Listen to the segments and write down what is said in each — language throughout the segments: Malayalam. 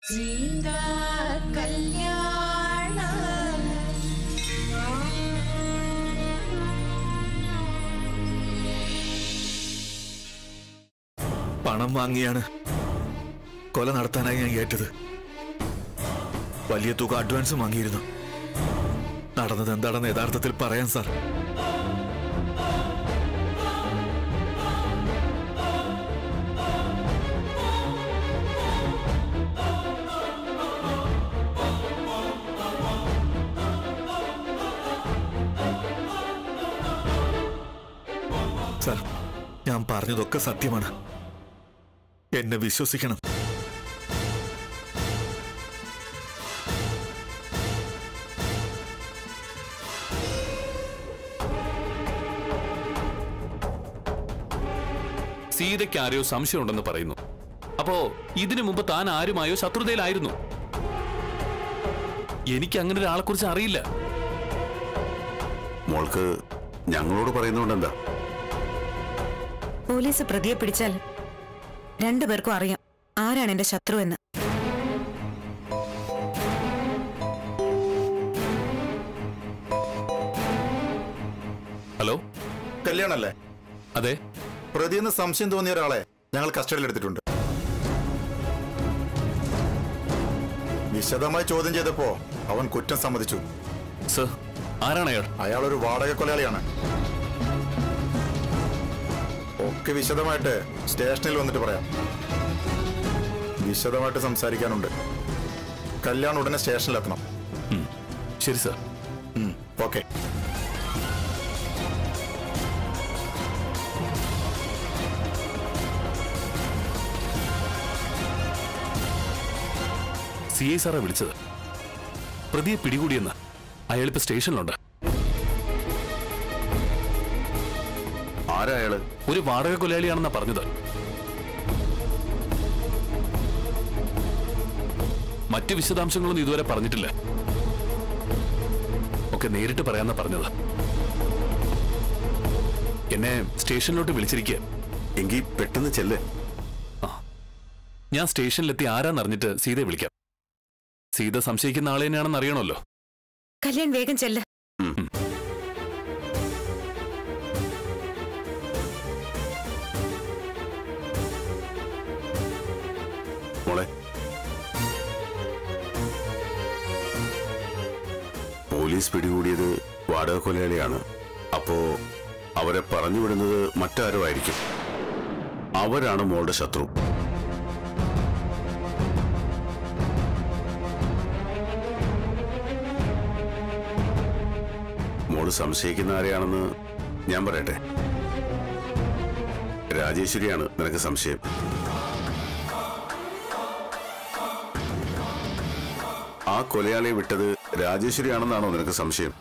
സീതാ കല്യാണ പണം വാങ്ങിയാണ് കൊല നടത്താനായി ഞാൻ ഏറ്റത് വലിയ തുക അഡ്വാൻസും വാങ്ങിയിരുന്നു നടന്നത് എന്താണെന്ന് യഥാർത്ഥത്തിൽ പറയാൻ സാർ സാർ ഞാൻ പറഞ്ഞതൊക്കെ സത്യമാണ് എന്നെ വിശ്വസിക്കണം സീതയ്ക്ക് ആരെയോ സംശയമുണ്ടെന്ന് പറയുന്നു അപ്പോ ഇതിനു മുമ്പ് താൻ ആരുമായോ ശത്രുതയിലായിരുന്നു എനിക്ക് അങ്ങനെ ഒരാളെ കുറിച്ച് അറിയില്ല മോൾക്ക് ഞങ്ങളോട് പറയുന്നതുകൊണ്ട് എന്താ പോലീസ് പ്രതിയെ പിടിച്ചാൽ രണ്ടുപേർക്കും അറിയാം ആരാണ് എന്റെ ശത്രു എന്ന് ഹലോ കല്യാണല്ലേ അതെ പ്രതിന്ന് സംശയം തോന്നിയ ഒരാളെ ഞങ്ങൾ കസ്റ്റഡിയിൽ എടുത്തിട്ടുണ്ട് വിശദമായി ചോദ്യം ചെയ്തപ്പോ അവൻ കുറ്റം സമ്മതിച്ചു സർ ആരാണ് അയാൾ അയാൾ ഒരു വാടക കൊലയാളിയാണ് ഒക്കെ വിശദമായിട്ട് സ്റ്റേഷനിൽ വന്നിട്ട് പറയാം വിശദമായിട്ട് സംസാരിക്കാനുണ്ട് കല്യാണം ഉടനെ സ്റ്റേഷനിലെത്തണം ശരി സർ ഓക്കെ സി ഐ സാറാ വിളിച്ചത് പ്രതിയെ പിടികൂടിയെന്ന് അയാളിപ്പോ സ്റ്റേഷനിലുണ്ട് ആരാ അയാള് ഒരു വാടക കൊലയാളിയാണെന്നാ പറഞ്ഞത് മറ്റ് വിശദാംശങ്ങളൊന്നും ഇതുവരെ പറഞ്ഞിട്ടില്ല ഒക്കെ നേരിട്ട് പറയാന്നാ പറഞ്ഞത് എന്നെ സ്റ്റേഷനിലോട്ട് വിളിച്ചിരിക്കുക എങ്കിൽ പെട്ടെന്ന് ചെല്ല് ഞാൻ സ്റ്റേഷനിലെത്തി ആരാന്നറിഞ്ഞിട്ട് സീതയെ വിളിക്കാം സീത സംശയിക്കുന്ന ആളെ തന്നെയാണെന്ന് അറിയണമല്ലോ കല്യാൺ വേഗം ചെല്ല് മോളെ പോലീസ് പിടികൂടിയത് വാടക കൊലയാളിയാണ് അപ്പോ അവരെ പറഞ്ഞു വിടുന്നത് മറ്റാരോ ആയിരിക്കും അവരാണ് മോളുടെ ശത്രു മോള് സംശയിക്കുന്ന ആരെയാണെന്ന് ഞാൻ പറയട്ടെ രാജേശ്വരിയാണ് നിനക്ക് സംശയം ആ കൊലയാളിയെ വിട്ടത് രാജേശ്വരിയാണെന്നാണോ നിനക്ക് സംശയം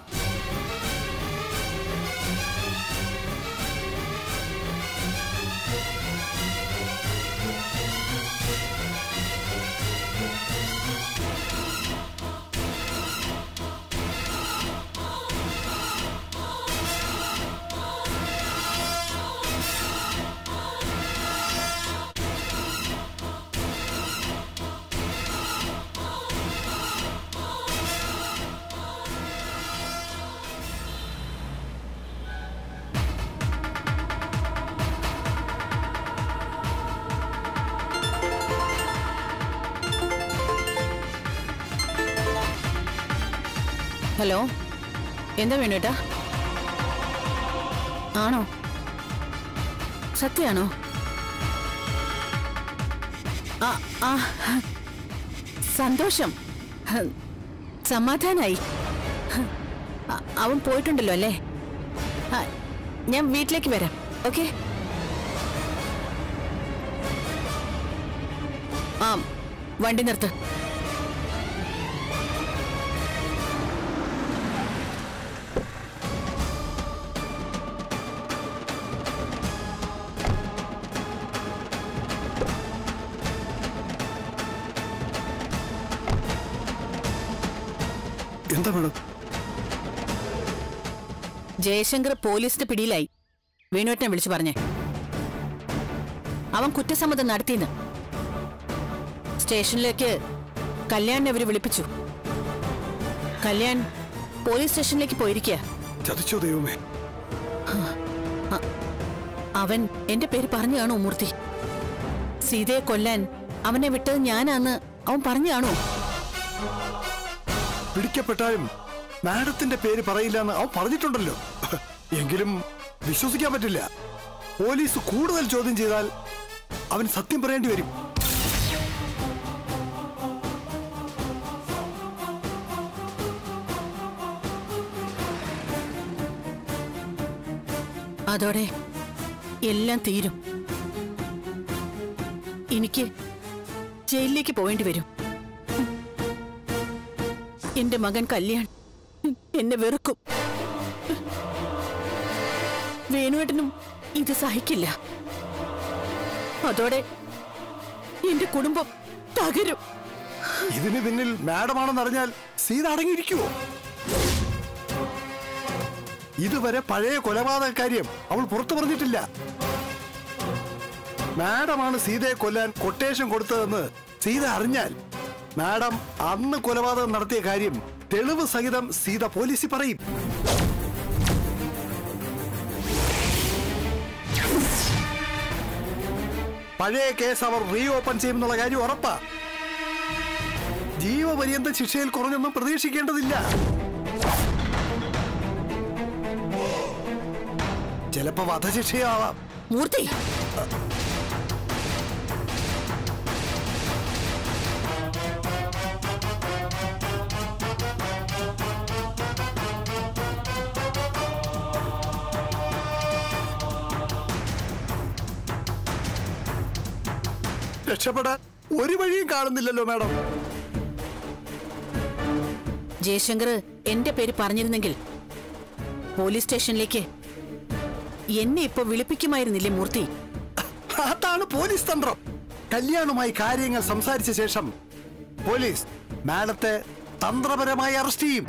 ഹലോ എന്താ വേണേട്ടാ ആണോ സത്യാണോ ആ ആ സന്തോഷം ഹ, സമാധാനായി ഹ, അ- അവൻ പോയിട്ടുണ്ടല്ലോ അല്ലേ ആ, ഞാൻ വീട്ടിലേക്ക് വരാം ഓക്കെ ആ വണ്ടി നിർത്ത് എന്താ മാഡം ജയശങ്കർ പോലീസിന്റെ പിടിയിലായി വേണുവേട്ടനെ വിളിച്ചു പറഞ്ഞേ അവൻ കുറ്റസമ്മതം നടത്തിയെന്ന് സ്റ്റേഷനിലേക്ക് കല്യാണിനെ അവര് വിളിപ്പിച്ചു കല്യാൺ പോലീസ് സ്റ്റേഷനിലേക്ക് പോയിരിക്കുക ചതിച്ചോ ദൈവമേ അവൻ എന്റെ പേര് പറഞ്ഞു കാണോ മൂർത്തി സീതയെ കൊല്ലാൻ അവനെ വിട്ടത് ഞാനാന്ന് അവൻ പറഞ്ഞു കാണോ പിടിക്കപ്പെട്ടാലും മാഡത്തിന്റെ പേര് പറയില്ല എന്ന് അവൻ പറഞ്ഞിട്ടുണ്ടല്ലോ എങ്കിലും വിശ്വസിക്കാൻ പറ്റില്ല പോലീസ് കൂടുതൽ ചോദ്യം ചെയ്താൽ അവൻ സത്യം പറയേണ്ടി വരും അതോടെ എല്ലാം തീരും എനിക്ക് ജയിലിലേക്ക് പോവേണ്ടി വരും എന്റെ മകൻ കല്യാൺ എന്നെ വെറുക്കും വേണുവേട്ടനും ഇത് സഹിക്കില്ല അതോടെ എന്റെ കുടുംബം തകരും ഇതിന് പിന്നിൽ മാഡമാണെന്ന് അറിഞ്ഞാൽ സീത അടങ്ങിയിരിക്കുവോ ഇതുവരെ പഴയ കൊലപാതക കാര്യം അവൾ പുറത്തു പറഞ്ഞിട്ടില്ല മാഡമാണ് സീതയെ കൊല്ലാൻ കൊട്ടേഷൻ കൊടുത്തതെന്ന് സീത അറിഞ്ഞാൽ മാഡം അന്ന് കൊലപാതകം നടത്തിയ കാര്യം തെളിവ് സഹിതം സീത പോലീസിൽ പറയും പഴയ കേസ് അവർ റീ ഓപ്പൺ ചെയ്യുമെന്നുള്ള കാര്യം ഉറപ്പാ ജീവപര്യന്ത ശിക്ഷയിൽ കുറഞ്ഞൊന്നും പ്രതീക്ഷിക്കേണ്ടതില്ല ചിലപ്പോ വധശിക്ഷയാവാം മൂർത്തി രക്ഷപ്പെടാൻ ഒരു വഴിയും കാണുന്നില്ലല്ലോ മാഡം ജയശങ്കർ എന്റെ പേര് പറഞ്ഞിരുന്നെങ്കിൽ പോലീസ് സ്റ്റേഷനിലേക്ക് എന്നെ ഇപ്പൊ വിളിപ്പിക്കുമായിരുന്നില്ലേ മൂർത്തി അതാണ് പോലീസ് തന്ത്രം കല്യാണുമായി കാര്യങ്ങൾ സംസാരിച്ച ശേഷം പോലീസ് മാഡത്തെ തന്ത്രപരമായി അറസ്റ്റ് ചെയ്യും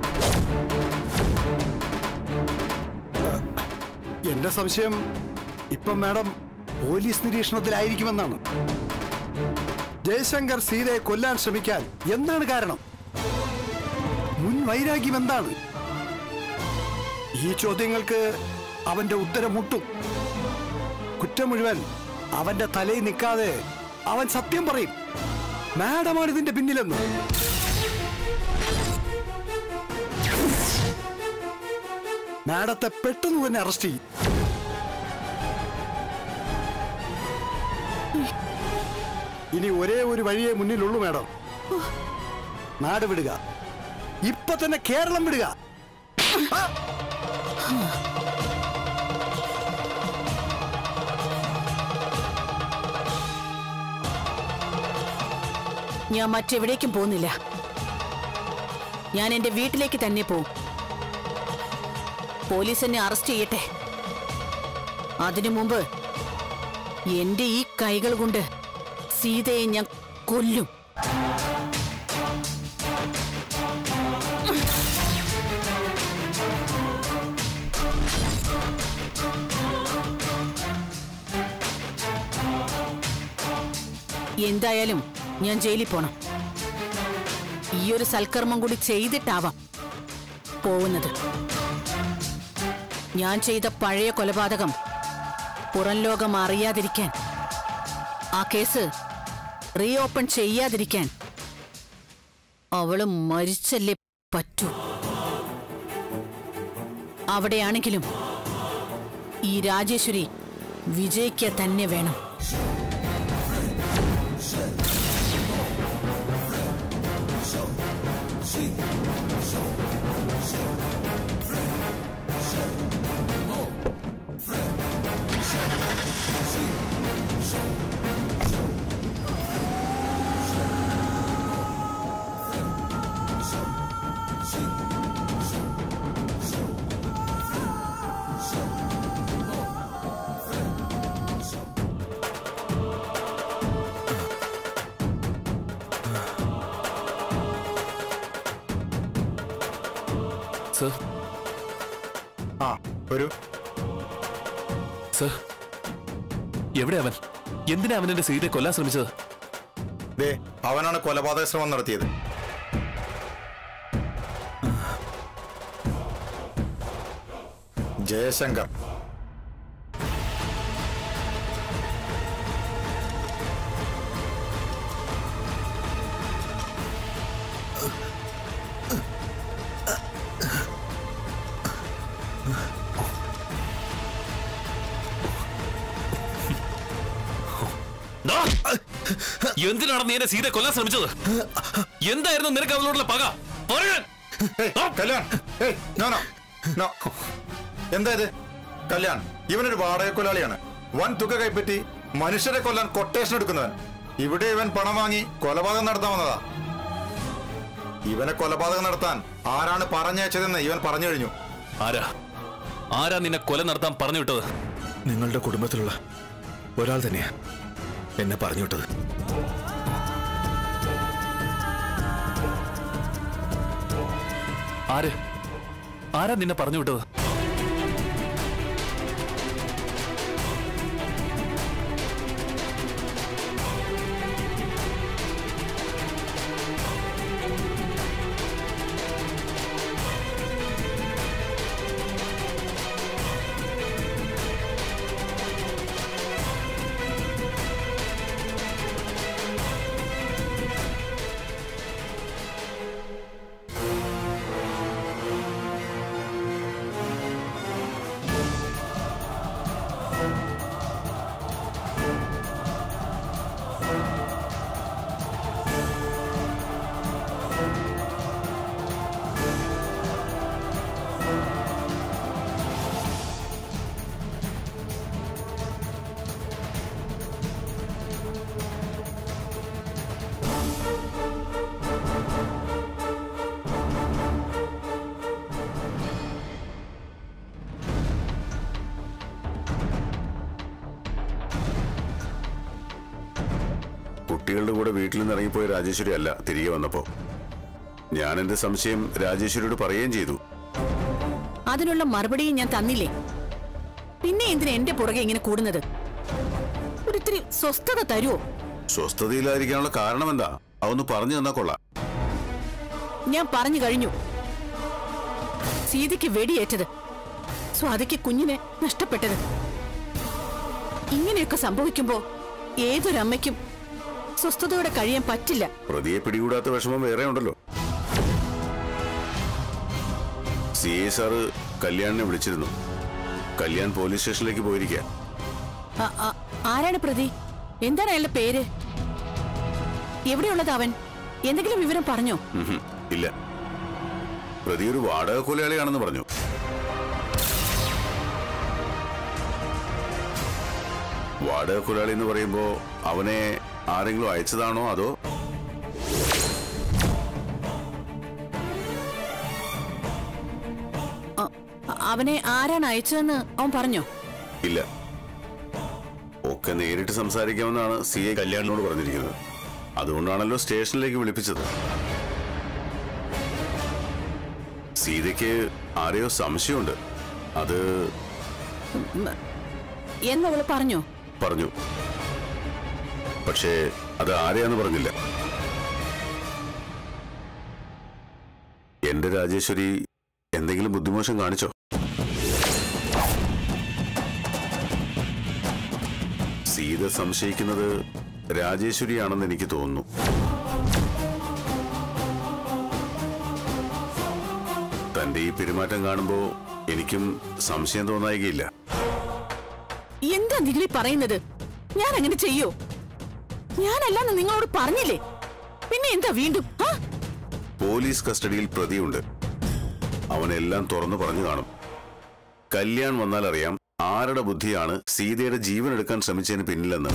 എന്റെ സംശയം ഇപ്പം മാഡം പോലീസ് നിരീക്ഷണത്തിലായിരിക്കുമെന്നാണ് ജയശങ്കർ സീതയെ കൊല്ലാൻ ശ്രമിക്കാൻ എന്താണ് കാരണം മുൻ വൈരാഗ്യം എന്താണ് ഈ ചോദ്യങ്ങൾക്ക് അവന്റെ ഉത്തരം മുട്ടും കുറ്റം മുഴുവൻ അവന്റെ തലയിൽ നിൽക്കാതെ അവൻ സത്യം പറയും മാഡമാണ് ഇതിന്റെ പിന്നിലെന്ന് മാഡത്തെ പെട്ടെന്ന് തന്നെ അറസ്റ്റ് ചെയ്യും ഇനി ഒരേ ഒരു വഴിയേ മുന്നിലുള്ളൂ മാഡം നാട് വിടുക ഇപ്പൊ തന്നെ കേരളം വിടുക ഞാൻ മറ്റെവിടേക്കും പോകുന്നില്ല ഞാൻ എന്റെ വീട്ടിലേക്ക് തന്നെ പോവും പോലീസ് എന്നെ അറസ്റ്റ് ചെയ്യട്ടെ അതിനു മുമ്പ് എന്റെ ഈ കൈകൾ കൊണ്ട് സീതയെ ഞാൻ കൊല്ലും എന്തായാലും ഞാൻ ജയിലിൽ പോണം ഈ ഒരു സൽക്കർമ്മം കൂടി ചെയ്തിട്ടാവാം പോകുന്നത് ഞാൻ ചെയ്ത പഴയ കൊലപാതകം പുറം ലോകം അറിയാതിരിക്കാൻ ആ കേസ് റീ ഓപ്പൺ ചെയ്യാതിരിക്കാൻ അവള് മരിച്ചല്ലേ പറ്റൂ അവിടെയാണെങ്കിലും ഈ രാജേശ്വരി വിജയിക്കുക തന്നെ വേണം സർ ആ ഒരു സർ എവിടെ അവൻ എന്തിനാ അവൻ എന്റെ സീതയെ കൊല്ലാൻ ശ്രമിച്ചത് ദേ അവനാണ് കൊലപാതക ശ്രമം നടത്തിയത് ജയശങ്കർ ദാ! എന്തിനാണ് നീ എന്നെ സീത കൊല്ലാൻ ശ്രമിച്ചത് എന്തായിരുന്നു നിനക്ക് അവളോടുള്ള പക പറയാൻ ഏയ്, കല്യാൺ ഏയ്, no, no, no. എന്താ ഇത് കല്യാൺ ഇവനൊരു വാടക കൊലാളിയാണ് വൻ തുക കൈപ്പറ്റി മനുഷ്യരെ കൊല്ലാൻ കൊട്ടേഷൻ എടുക്കുന്നവൻ ഇവിടെ ഇവൻ പണം വാങ്ങി കൊലപാതകം നടത്താൻ വന്നതാ ഇവനെ കൊലപാതകം നടത്താൻ ആരാണ് പറഞ്ഞയച്ചതെന്ന് ഇവൻ പറഞ്ഞു കഴിഞ്ഞു ആരാ ആരാ നിന്നെ കൊല നടത്താൻ പറഞ്ഞു വിട്ടത് നിങ്ങളുടെ കുടുംബത്തിലുള്ള ഒരാൾ തന്നെയാ എന്നെ പറഞ്ഞു വിട്ടത് ആര് ആരാ നിന്നെ പറഞ്ഞു വിട്ടത് കുട്ടികളുടെ കൂടെ വീട്ടിൽ നിന്ന് ഇറങ്ങിപ്പോയ രാജേശ്വരി അല്ല തിരികെ വന്നപ്പോ ഞാൻ എന്റെ സംശയം രാജേശ്വരിയോട് പറയുകയും ചെയ്തു അതിനുള്ള മറുപടിയും ഞാൻ തന്നില്ലേ പിന്നെ എന്തിനാ എന്റെ പുറകെ ഇങ്ങനെ കൂടുന്നത് ഒരിത്തിരി സ്വസ്ഥത തരുവോ സ്വസ്ഥതയിലായിരിക്കാനുള്ള കാരണം എന്താ അതൊന്ന് പറഞ്ഞു തന്നാ കൊള്ളാം ഞാൻ പറഞ്ഞു കഴിഞ്ഞു സീതയ്ക്ക് വെടിയേറ്റത് സ്വാതിക്ക് കുഞ്ഞിനെ നഷ്ടപ്പെട്ടത് ഇങ്ങനെയൊക്കെ സംഭവിക്കുമ്പോ ഏതൊരമ്മയ്ക്കും സ്വസ്ഥതയോടെ കഴിയാൻ പറ്റില്ല പ്രതിയെ പിടികൂടാത്ത വിഷമം വേറെ ഉണ്ടല്ലോ സി ഐ സാറ് കല്യാണിനെ വിളിച്ചിരുന്നു കല്യാൺ പോലീസ് സ്റ്റേഷനിലേക്ക് പോയിരിക്കുക ആ- ആ- ആരാണ് പ്രതി എന്താണ് അയാളുടെ പേര് എവിടെയുള്ളത് അവൻ എന്തെങ്കിലും വിവരം പറഞ്ഞോ ഇല്ല പ്രതി ഒരു വാടക കൊലയാളിയാണെന്ന് പറഞ്ഞു വാടക കൊലയാളി എന്ന് പറയുമ്പോ അവനെ ആരെങ്കിലും അയച്ചതാണോ അതോ അ- അവനെ ആരാണ് അയച്ചതെന്ന് അവൻ പറഞ്ഞോ ഇല്ല ഒക്കെ നേരിട്ട് സംസാരിക്കാമെന്നാണ് സി ഐ കല്യാണിനോട് പറഞ്ഞിരിക്കുന്നത് അതുകൊണ്ടാണല്ലോ സ്റ്റേഷനിലേക്ക് വിളിപ്പിച്ചത് സീതയ്ക്ക് ആരെയോ സംശയമുണ്ട് അത് എന്നവള് പറഞ്ഞോ പറഞ്ഞു പക്ഷേ അത് ആരെയാന്ന് പറഞ്ഞില്ല എന്റെ രാജേശ്വരി എന്തെങ്കിലും ബുദ്ധിമോശം കാണിച്ചോ സീത സംശയിക്കുന്നത് രാജേശ്വരിയാണെന്ന് എനിക്ക് തോന്നുന്നു തന്റെ ഈ പെരുമാറ്റം കാണുമ്പോ എനിക്കും സംശയം തോന്നായികയില്ല എന്താ നിങ്ങൾ ഈ പറയുന്നത് ഞാൻ അങ്ങനെ ചെയ്യോ ഞാനല്ലാന്ന് നിങ്ങളോട് പറഞ്ഞില്ലേ പിന്നെ എന്താ വീണ്ടും ആ? പോലീസ് കസ്റ്റഡിയിൽ പ്രതിയുണ്ട് അവനെല്ലാം തുറന്നു പറഞ്ഞു കാണും കല്യാൺ വന്നാൽ അറിയാം ആരുടെ ബുദ്ധിയാണ് സീതയുടെ ജീവൻ എടുക്കാൻ ശ്രമിച്ചതിന് പിന്നിലെന്ന്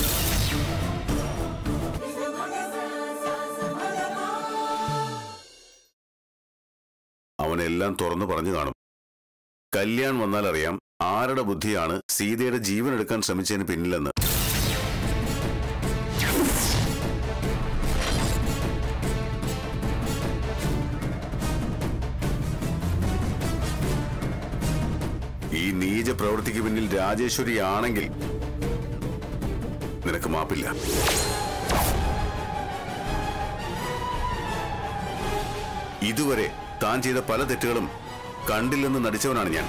അവനെല്ലാം തുറന്നു പറഞ്ഞു കാണും കല്യാൺ വന്നാൽ അറിയാം ആരുടെ ബുദ്ധിയാണ് സീതയുടെ ജീവൻ എടുക്കാൻ ശ്രമിച്ചതിന് പിന്നിലെന്ന് ഈ നീച പ്രവൃത്തിക്ക് പിന്നിൽ രാജേശ്വരി ആണെങ്കിൽ നിനക്ക് മാപ്പില്ല ഇതുവരെ താൻ ചെയ്ത പല തെറ്റുകളും കണ്ടില്ലെന്ന് നടിച്ചവനാണ് ഞാൻ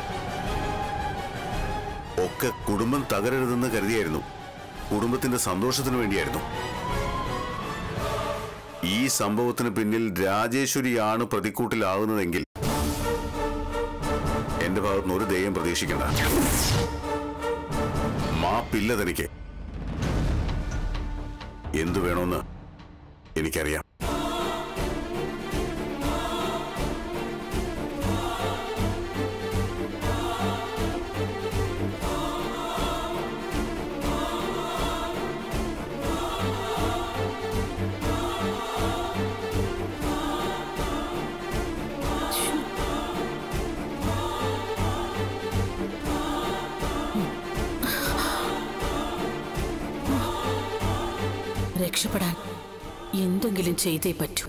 ഒക്കെ കുടുംബം തകരരുതെന്ന് കരുതിയായിരുന്നു കുടുംബത്തിന്റെ സന്തോഷത്തിന് വേണ്ടിയായിരുന്നു ഈ സംഭവത്തിന് പിന്നിൽ രാജേശ്വരിയാണ് പ്രതിക്കൂട്ടിലാവുന്നതെങ്കിൽ എന്റെ ഭാഗത്തുനിന്ന് ഒരു ദയം പ്രതീക്ഷിക്കണ്ട മാപ്പില്ല തനിക്ക് എന്തു വേണമെന്ന് എനിക്കറിയാം രക്ഷപ്പെടാൻ എന്തെങ്കിലും ചെയ്തേ പറ്റൂ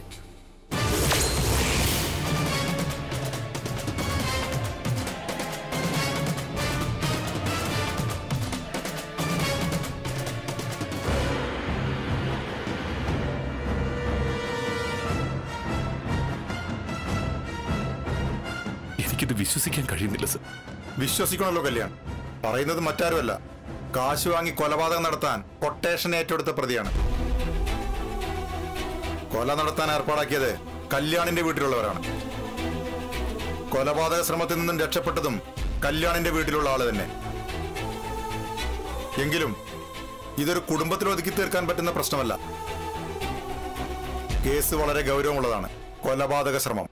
എനിക്കിത് വിശ്വസിക്കാൻ കഴിയുന്നില്ല സർ വിശ്വസിക്കണമല്ലോ കല്യാൺ പറയുന്നത് മറ്റാരുമല്ല കാശ് വാങ്ങി കൊലപാതകം നടത്താൻ കൊട്ടേഷൻ ഏറ്റെടുത്ത പ്രതിയാണ് കൊല നടത്താൻ ഏർപ്പാടാക്കിയത് കല്യാണിന്റെ വീട്ടിലുള്ളവരാണ് കൊലപാതക ശ്രമത്തിൽ നിന്നും രക്ഷപ്പെട്ടതും കല്യാണിന്റെ വീട്ടിലുള്ള ആള് തന്നെ എങ്കിലും ഇതൊരു കുടുംബത്തിൽ ഒതുക്കി തീർക്കാൻ പറ്റുന്ന പ്രശ്നമല്ല കേസ് വളരെ ഗൗരവമുള്ളതാണ് കൊലപാതക ശ്രമം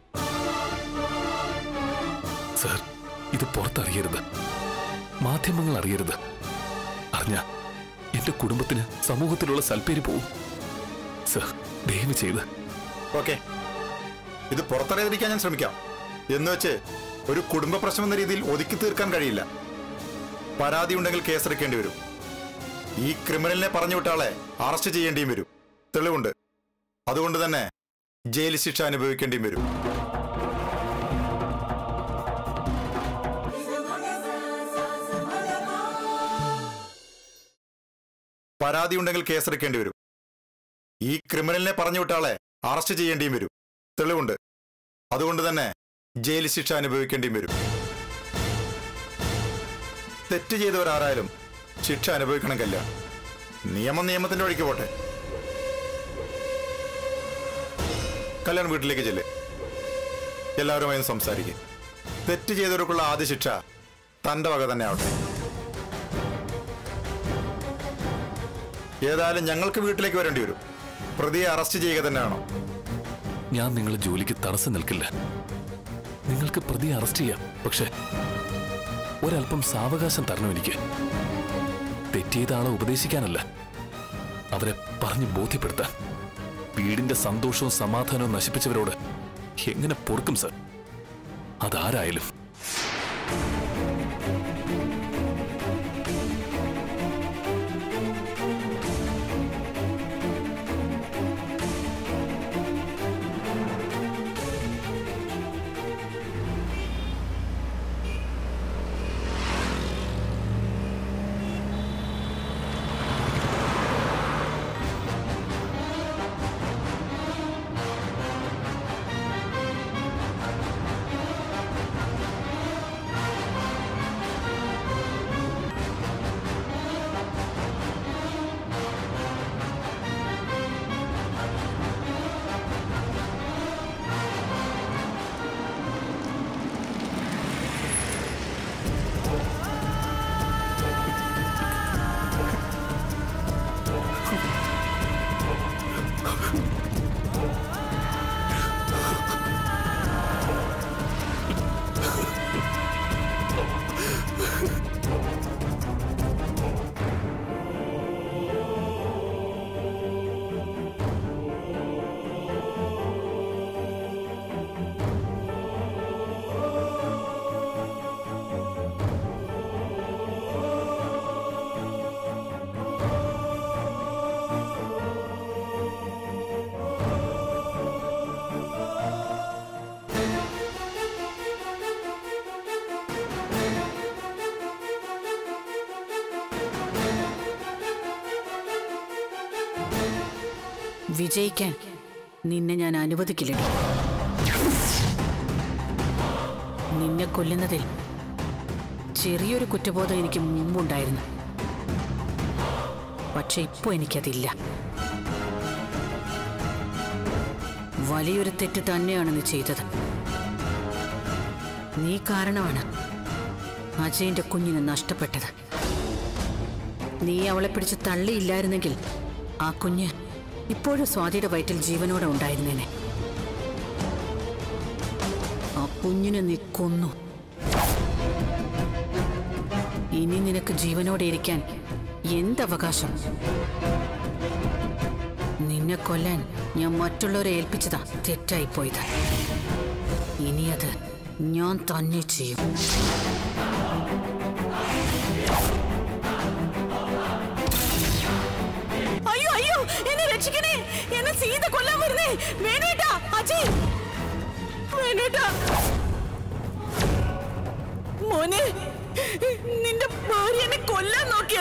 സർ ഇത് പുറത്തറിയരുത് മാധ്യമങ്ങൾ അറിയരുത് അറിഞ്ഞ എന്റെ കുടുംബത്തിന് സമൂഹത്തിലുള്ള സൽപ്പേര് പോവും സർ ദയവ് ചെയ്ത് ഓക്കെ ഇത് പുറത്തറിയാതിരിക്കാൻ ഞാൻ ശ്രമിക്കാം എന്ന് വെച്ച് ഒരു കുടുംബ പ്രശ്നം എന്ന രീതിയിൽ ഒതുക്കി തീർക്കാൻ കഴിയില്ല പരാതി ഉണ്ടെങ്കിൽ കേസെടുക്കേണ്ടി വരും ഈ ക്രിമിനലിനെ പറഞ്ഞു വിട്ട ആളെ അറസ്റ്റ് ചെയ്യേണ്ടിയും വരും തെളിവുണ്ട് അതുകൊണ്ട് തന്നെ ജയിൽ ശിക്ഷ അനുഭവിക്കേണ്ടിയും വരും പരാതി ഉണ്ടെങ്കിൽ കേസെടുക്കേണ്ടി വരും ഈ ക്രിമിനലിനെ പറഞ്ഞു വിട്ട ആളെ അറസ്റ്റ് ചെയ്യേണ്ടിയും വരും തെളിവുണ്ട് അതുകൊണ്ട് തന്നെ ജയിൽ ശിക്ഷ അനുഭവിക്കേണ്ടിയും വരും തെറ്റ് ചെയ്തവരാരായാലും ശിക്ഷ അനുഭവിക്കണം കല്യാൺ നിയമം നിയമത്തിന്റെ വഴിക്ക് പോട്ടെ കല്യാൺ വീട്ടിലേക്ക് ചെല്ല് എല്ലാവരുമായും സംസാരിക്കും തെറ്റ് ചെയ്തവർക്കുള്ള ആദ്യ ശിക്ഷ തന്റെ വക തന്നെ ആവട്ടെ ഏതായാലും ഞങ്ങൾക്ക് വീട്ടിലേക്ക് വരേണ്ടി വരും പ്രതിയെ അറസ്റ്റ് ചെയ്യുക തന്നെയാണോ ഞാൻ നിങ്ങളെ ജോലിക്ക് തടസ്സം നിൽക്കില്ല നിങ്ങൾക്ക് പ്രതിയെ അറസ്റ്റ് ചെയ്യാം പക്ഷേ ഒരല്പം സാവകാശം തരണം എനിക്ക് തെറ്റിയത് ആളെ ഉപദേശിക്കാനല്ല അവരെ പറഞ്ഞ് ബോധ്യപ്പെടുത്താൻ വീടിന്റെ സന്തോഷവും സമാധാനവും നശിപ്പിച്ചവരോട് എങ്ങനെ പൊറുക്കും സർ അതാരായാലും വിജയിക്കാൻ നിന്നെ ഞാൻ അനുവദിക്കില്ലടി നിന്നെ കൊല്ലുന്നതിൽ ചെറിയൊരു കുറ്റബോധം എനിക്ക് മുമ്പുണ്ടായിരുന്നു പക്ഷെ ഇപ്പൊ എനിക്കതില്ല വലിയൊരു തെറ്റ് തന്നെയാണ് നീ ചെയ്തത് നീ കാരണമാണ് അജയന്റെ കുഞ്ഞിന് നഷ്ടപ്പെട്ടത് നീ അവളെ പിടിച്ച് തള്ളിയില്ലായിരുന്നെങ്കിൽ ആ കുഞ്ഞ് ഇപ്പോഴും സ്വാതിയുടെ വയറ്റിൽ ജീവനോടെ ഉണ്ടായിരുന്നേനെ ആ കുഞ്ഞിനെ നീ കൊന്നു ഇനി നിനക്ക് ജീവനോടെ ഇരിക്കാൻ എന്തവകാശം നിന്നെ കൊല്ലാൻ ഞാൻ മറ്റുള്ളവരെ ഏൽപ്പിച്ചതാ തെറ്റായിപ്പോയത് ഇനി അത് ഞാൻ തന്നെ ചെയ്യും അയ്യോ അയ്യോ എന്നെ രക്ഷിക്കണേ എന്നെ സീത കൊല്ലാൻ വരുന്നേ വേണേട്ടാ അജയ് വേണേട്ടാ മോനെ നിന്റെ ഭാര്യ എന്നെ കൊല്ലാൻ നോക്കിയ